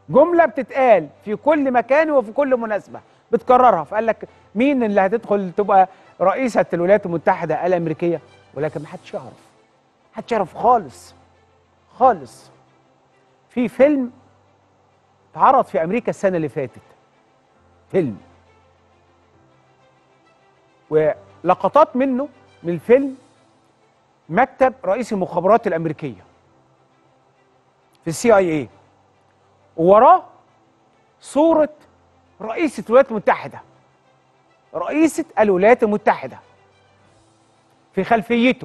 جمله بتتقال في كل مكان وفي كل مناسبه بتكررها فقال لك مين اللي هتدخل تبقى رئيسه الولايات المتحده الامريكيه ولكن ما حدش يعرف محدش يعرف خالص خالص في فيلم اتعرض في امريكا السنه اللي فاتت فيلم ولقطات منه من الفيلم مكتب رئيس المخابرات الامريكيه في السي اي اي ووراه صوره رئيسه الولايات المتحده رئيسه الولايات المتحده في خلفيته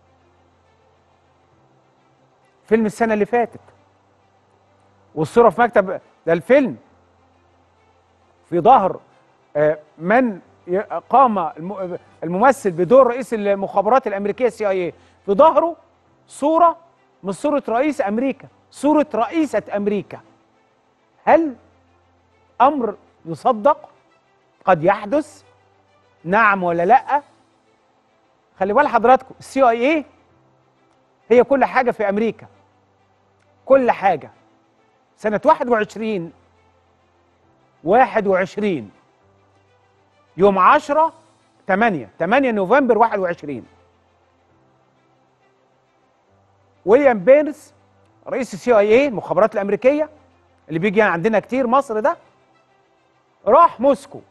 فيلم السنه اللي فاتت والصوره في مكتب ده الفيلم في ظهر آه، من ي- قام الم- الممثل بدور رئيس المخابرات الامريكيه سي اي في ظهره صوره مش صوره رئيس امريكا صوره رئيسه امريكا هل امر يصدق قد يحدث نعم ولا لا خلي بال حضراتكم السي اي اي هي كل حاجه في امريكا كل حاجه سنه 21 21 يوم 10 8 8 نوفمبر 21 ويليام بيرس رئيس السي اي اي المخابرات الامريكيه اللي بيجي عندنا كتير مصر ده راح موسكو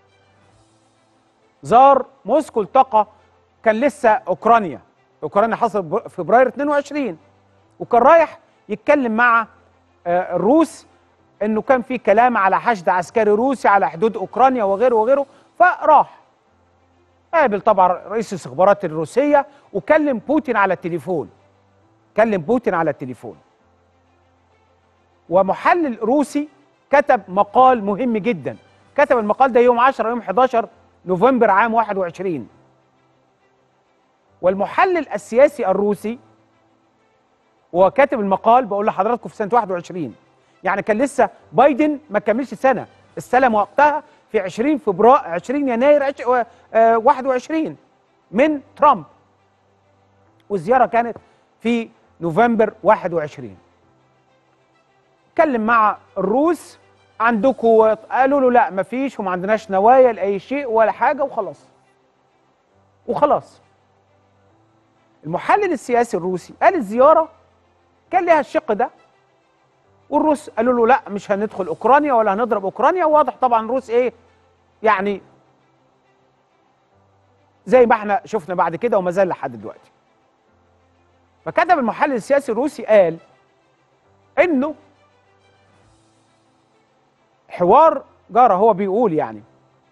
زار موسكو التقى كان لسه اوكرانيا اوكرانيا حصل ب- فبراير 22 وكان رايح يتكلم مع آه، الروس انه كان في كلام على حشد عسكري روسي على حدود اوكرانيا وغيره وغيره فراح قابل طبعا رئيس الاستخبارات الروسيه وكلم بوتين على التليفون كلم بوتين على التليفون ومحلل روسي كتب مقال مهم جدا كتب المقال ده يوم 10 يوم 11 نوفمبر عام 21 والمحلل السياسي الروسي هو كاتب المقال بقول لحضراتكم في سنه 21 يعني كان لسه بايدن ما كملش سنه استلم وقتها في 20 فبراير 20 يناير عش- و- آه، 21 من ترامب والزياره كانت في نوفمبر 21 اتكلم مع الروس عندكم قالوا له لا مفيش وما عندناش نوايا لاي شيء ولا حاجه وخلاص وخلاص المحلل السياسي الروسي قال الزياره كان لها الشق ده والروس قالوا له لا مش هندخل اوكرانيا ولا هنضرب اوكرانيا واضح طبعا الروس ايه يعني زي ما احنا شفنا بعد كده وما زال لحد دلوقتي فكتب المحلل السياسي الروسي قال انه حوار جرى هو بيقول يعني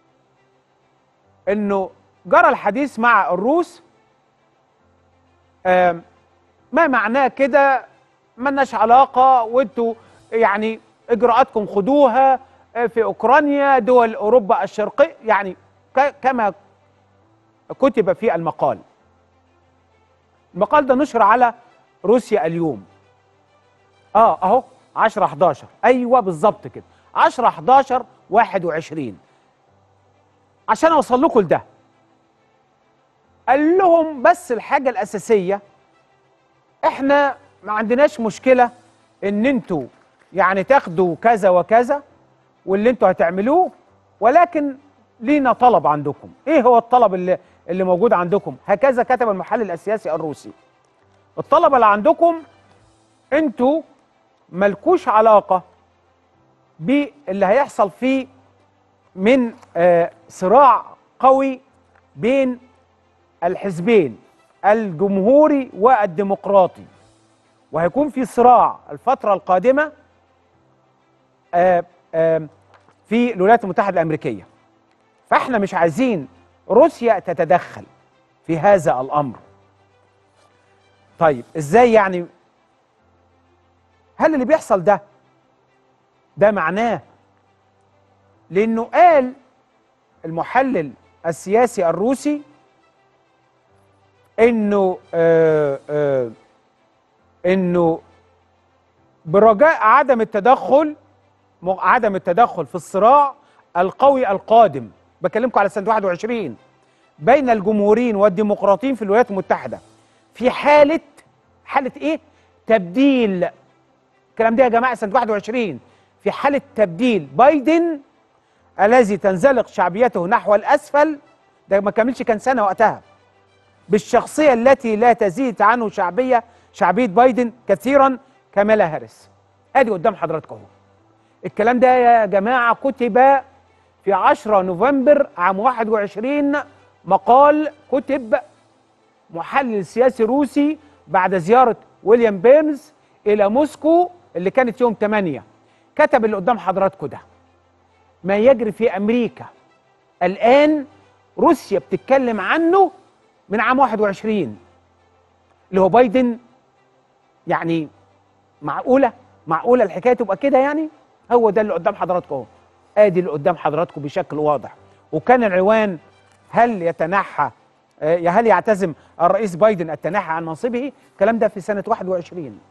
انه جرى الحديث مع الروس آم، ما معناه كده ملناش علاقه وانتوا يعني اجراءاتكم خدوها آه، في اوكرانيا دول اوروبا الشرقيه يعني ك- كما كتب في المقال المقال ده نشر على روسيا اليوم اه اهو 10 11 ايوه بالظبط كده 10 11 21 عشان اوصل لكم لده قال لهم بس الحاجه الاساسيه احنا ما عندناش مشكله ان انتوا يعني تاخدوا كذا وكذا واللي انتوا هتعملوه ولكن لينا طلب عندكم ايه هو الطلب اللي اللي موجود عندكم هكذا كتب المحلل السياسي الروسي الطلب اللي عندكم انتوا ملكوش علاقه باللي هيحصل فيه من آه، صراع قوي بين الحزبين الجمهوري والديمقراطي وهيكون في صراع الفترة القادمة آه، آه، في الولايات المتحدة الأمريكية فاحنا مش عايزين روسيا تتدخل في هذا الأمر طيب ازاي يعني هل اللي بيحصل ده ده معناه لانه قال المحلل السياسي الروسي انه آه آه انه برجاء عدم التدخل م- عدم التدخل في الصراع القوي القادم بكلمكم على سنه 21 بين الجمهوريين والديمقراطيين في الولايات المتحده في حاله حاله ايه؟ تبديل الكلام ده يا جماعه سنه 21 في حالة تبديل بايدن الذي تنزلق شعبيته نحو الأسفل ده ما كملش كان سنة وقتها بالشخصية التي لا تزيد عنه شعبية شعبية بايدن كثيرا كامالا هاريس ادي قدام حضراتكم اهو الكلام ده يا جماعة كتب في 10 نوفمبر عام 21 مقال كتب محلل سياسي روسي بعد زيارة ويليام بيرنز إلى موسكو اللي كانت يوم 8 كتب اللي قدام حضراتكم ده ما يجري في أمريكا الآن روسيا بتتكلم عنه من عام 21 اللي هو بايدن يعني معقولة معقولة الحكاية تبقى كده يعني هو ده اللي قدام حضراتكم اهو ادي اللي قدام حضراتكم بشكل واضح وكان العنوان هل يتنحى آه، هل يعتزم الرئيس بايدن التنحي عن منصبه الكلام ده في سنة 21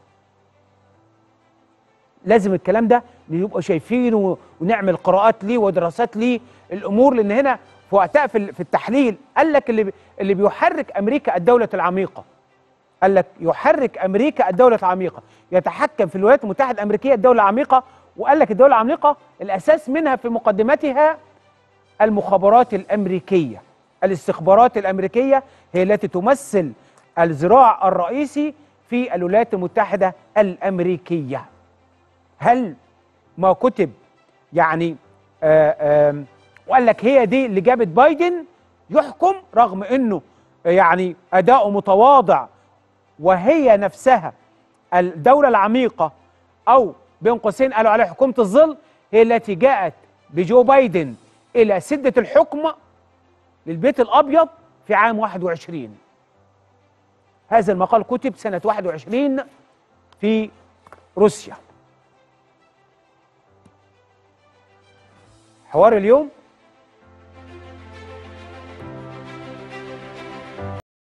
لازم الكلام ده نبقى شايفينه ونعمل قراءات ليه ودراسات ليه الامور لان هنا في وقتها في ال- في التحليل قال لك اللي بي- اللي بيحرك امريكا الدوله العميقه قال لك يحرك امريكا الدوله العميقه يتحكم في الولايات المتحده الامريكيه الدوله العميقه وقال لك الدوله العميقه الاساس منها في مقدمتها المخابرات الامريكيه الاستخبارات الامريكيه هي التي تمثل الذراع الرئيسي في الولايات المتحده الامريكيه هل ما كتب يعني آه آم، وقال لك هي دي اللي جابت بايدن يحكم رغم انه يعني اداؤه متواضع وهي نفسها الدوله العميقه او بين قوسين قالوا عليها حكومه الظل هي التي جاءت بجو بايدن الى سده الحكم للبيت الابيض في عام 21 هذا المقال كتب سنه 21 في روسيا حوار اليوم